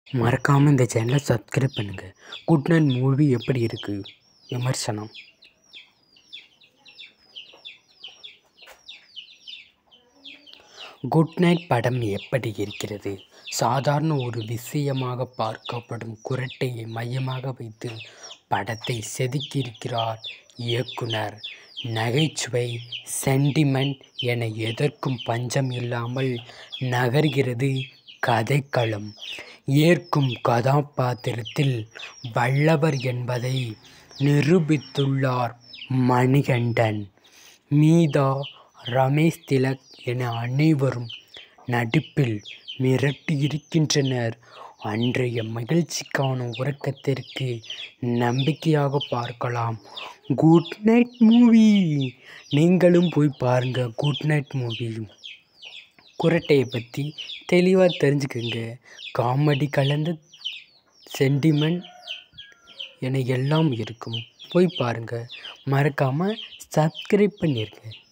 மறக்காமல் இந்த சேனலை சப்ஸ்கிரைப் பண்ணுங்கள் குட் நைட் மூவி எப்படி இருக்குது விமர்சனம் குட் நைட் படம் எப்படி இருக்கிறது சாதாரண ஒரு விஷயமாக பார்க்கப்படும் குரட்டையை மையமாக வைத்து படத்தை செதுக்கியிருக்கிறார் இயக்குனர் நகைச்சுவை சென்டிமெண்ட் என எதற்கும் பஞ்சம் இல்லாமல் நகர்கிறது கதைக்களம் ஏற்கும் கதாபாத்திரத்தில் வல்லவர் என்பதை நிரூபித்துள்ளார் மணிகண்டன் மீதா ரமேஷ் திலக் என அனைவரும் நடிப்பில் மிரட்டியிருக்கின்றனர் அன்றைய மகிழ்ச்சிக்கான உறக்கத்திற்கு நம்பிக்கையாக பார்க்கலாம் குட் நைட் மூவி நீங்களும் போய் பாருங்கள் குட் நைட் மூவி குரட்டையை பற்றி தெளிவாக தெரிஞ்சுக்கோங்க காமெடி கலந்த சென்டிமெண்ட் என எல்லாம் இருக்கும் போய் பாருங்கள் மறக்காமல் சப்ஸ்கிரைப் பண்ணிருங்க